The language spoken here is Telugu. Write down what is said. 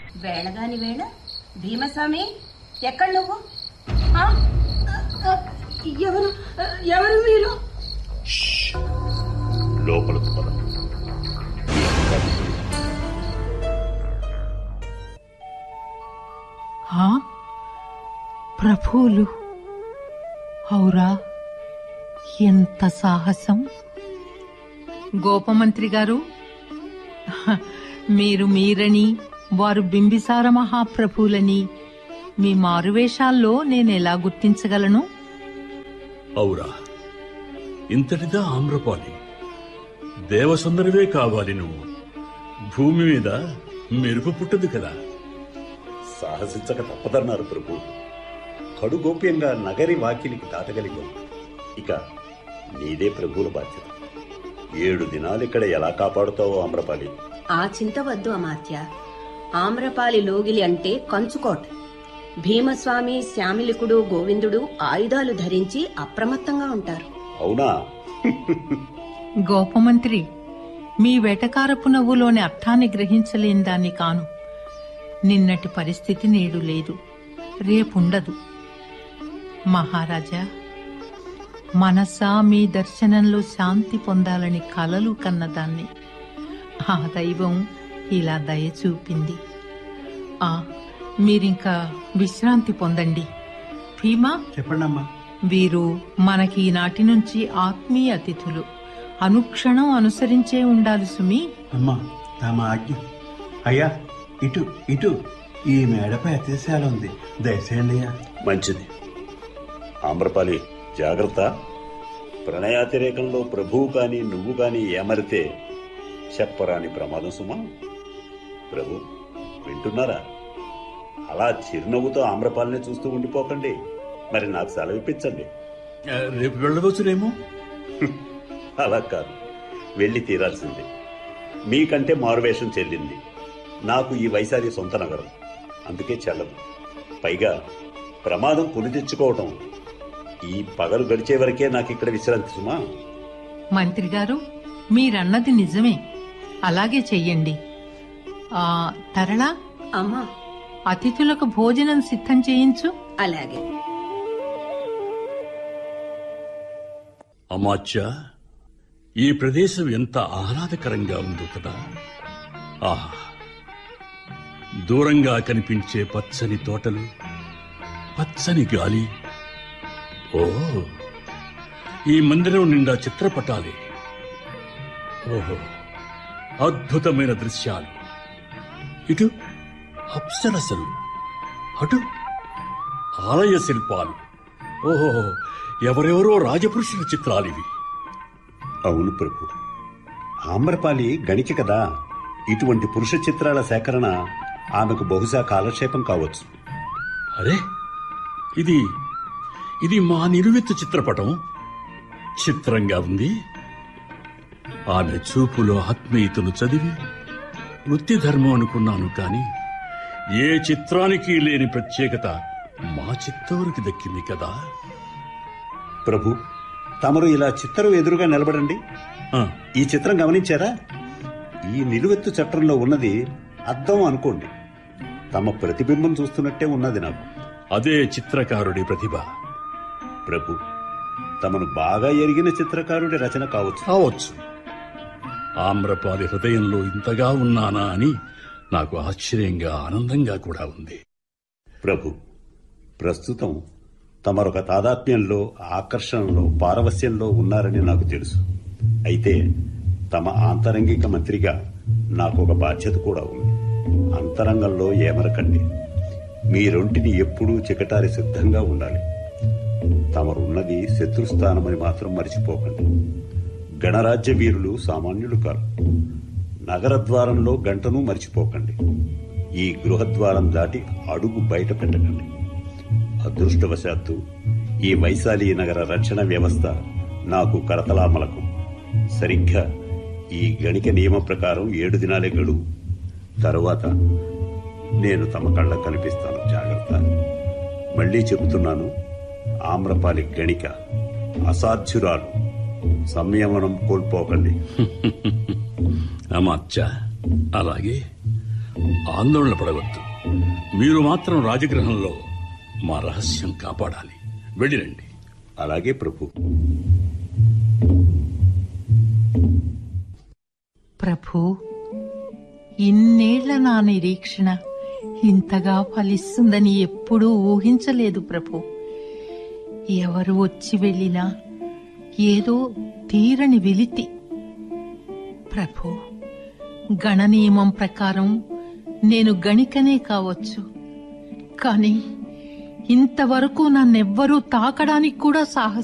వేళగాని వేళ భీమస్వామి ఎక్కడ నువ్వు ఆ? ఆ, ఎవరు ఎవరు మీరు లోపలకు పద హా ప్రభువులు ఔరా ఎంత సాహసం గోపమంత్రి గారు హ, మీరు మీరని వారు బింబిసార మహాప్రభువులని మీ మారువేషాల్లో నేనెలా గుర్తించగలను అవురా ఇంతటిదా ఆమ్రపాలి దేవసుందరవే కావాలి నువ్వు భూమి మీద మెరుపు పుట్టదు కదా సాహసించక తప్పదన్నారు ప్రభు కడుగోప్యంగా నగరి వాకిలికి దాటగలిగాం ఇక నీదే ప్రభువుల బాధ్యత ఏడు దినాలు ఇక్కడ ఎలా కాపాడుతావో అమ్రపాలి ఆ చింత వద్దు అమాత్య ఆమ్రపాలి లోగిలి అంటే కంచుకోట భీమస్వామి శ్యామిలికుడు గోవిందుడు ఆయుధాలు ధరించి అప్రమత్తంగా ఉంటారు అవునా గోపమంత్రి మీ వెటకారపు నవ్వులోని అర్థాన్ని గ్రహించలేని దాన్ని కాను నిన్నటి పరిస్థితి నేడు లేదు రేపుండదు మహారాజా మనసా మీ దర్శనంలో శాంతి పొందాలని కలలు కన్నదాన్ని ఆ దైవం ఇలా దయ చూపింది ఆ మీరింకా విశ్రాంతి పొందండి భీమా చెప్పండమ్మా వీరు మనకి ఈనాటి నుంచి ఆత్మీయ అతిథులు అనుక్షణం అనుసరించే ఉండాలి సుమి అమ్మా తమ ఆజ్ఞ అయ్యా ఇటు ఇటు ఈ మేడపై అతిశాల ఉంది దయచేయండి అయ్యా మంచిది ఆమ్రపాలి జాగ్రత్త ప్రణయాతిరేకంలో ప్రభువు కాని నువ్వు కాని ఏమరితే చెప్పరాని ప్రమాదం సుమా ప్రభు వింటున్నారా అలా చిరునవ్వుతో ఆమ్రపాలిని చూస్తూ ఉండిపోకండి మరి నాకు సెలవు ఇప్పించండి ఆ, రేపు వెళ్ళవచ్చునేమో అలా కాదు వెళ్ళి తీరాల్సిందే మీకంటే మారువేషం చెల్లింది నాకు ఈ వైశాలి సొంత నగరం అందుకే చెల్లదు పైగా ప్రమాదం కొని తెచ్చుకోవటం ఈ పగలు గడిచే వరకే నాకు ఇక్కడ విశ్రాంతి సుమా మంత్రి గారు మీరన్నది నిజమే అలాగే చెయ్యండి ఆ తరళ అమ్మా అతిథులకు భోజనం సిద్ధం చేయించు అలాగే అమాచ్య ఈ ప్రదేశం ఎంత ఆహ్లాదకరంగా ఉందో కదా ఆహా దూరంగా కనిపించే పచ్చని తోటలు పచ్చని గాలి ఓ ఈ మందిరం నిండా చిత్రపటాలే ఓహో అద్భుతమైన దృశ్యాలు ఇటు అప్సరసలు అటు ఆలయ శిల్పాలు ఓహో ఎవరెవరో రాజపురుషుల చిత్రాలివి అవును ప్రభు ఆమ్రపాలి గణిక కదా ఇటువంటి పురుష చిత్రాల సేకరణ ఆమెకు బహుశా కాలక్షేపం కావచ్చు అరే ఇది ఇది మా నిలువెత్తు చిత్రపటం చిత్రంగా ఉంది ఆమె చూపులో ఆత్మీయతను చదివి వృత్తి ధర్మం అనుకున్నాను కాని ఏ చిత్రానికి లేని ప్రత్యేకత మా చిత్తూరుకి దక్కింది కదా ప్రభు తమరు ఇలా చిత్రం ఎదురుగా నిలబడండి ఆ, ఈ చిత్రం గమనించారా ఈ నిలువెత్తు చట్టంలో ఉన్నది అద్దం అనుకోండి తమ ప్రతిబింబం చూస్తున్నట్టే ఉన్నది నాకు అదే చిత్రకారుడి ప్రతిభ ప్రభు తమను బాగా ఎరిగిన చిత్రకారుడి రచన కావచ్చు కావచ్చు ఆమ్రపాలి హృదయంలో ఇంతగా ఉన్నానా అని నాకు ఆశ్చర్యంగా ఆనందంగా కూడా ఉంది ప్రభు ప్రస్తుతం తమరొక తాదాత్మ్యంలో ఆకర్షణలో పారవస్యంలో ఉన్నారని నాకు తెలుసు అయితే తమ ఆంతరంగిక మంత్రిగా నాకు ఒక బాధ్యత కూడా ఉంది అంతరంగంలో ఏమరకండి మీరొంటిని ఎప్పుడూ చికటారి సిద్ధంగా ఉండాలి తమరున్నది శత్రుస్థానమని మాత్రం మరిచిపోకండి గణరాజ్య వీరులు సామాన్యులు కారు నగర ద్వారంలో గంటను మరిచిపోకండి ఈ గృహద్వారం దాటి అడుగు బయట పెట్టకండి అదృష్టవశాత్తు ఈ వైశాలి నగర రక్షణ వ్యవస్థ నాకు కరతలామలకు సరిగ్గా ఈ గణిక నియమ ప్రకారం ఏడు దినాలే గడువు తరువాత నేను తమ కళ్ళ కనిపిస్తాను జాగ్రత్త మళ్ళీ చెబుతున్నాను ఆమ్రపాలి గణిక అసాధ్యురాలు సంయమనం కోల్పోకండి అమాచ్చ అలాగే ఆందోళన పడవద్దు మీరు మాత్రం రాజగృహంలో మా రహస్యం కాపాడాలి వెళ్ళిరండి అలాగే ప్రభు ప్రభు ఇన్నేళ్ల నా నిరీక్షణ ఇంతగా ఫలిస్తుందని ఎప్పుడూ ఊహించలేదు ప్రభు ఎవరు వచ్చి వెళ్ళినా ఏదో తీరని వెలితి ప్రభు గణనియమం ప్రకారం నేను గణికనే కావచ్చు కాని ఇంతవరకు నన్నెవ్వరూ తాకడానికి కూడా సాహసం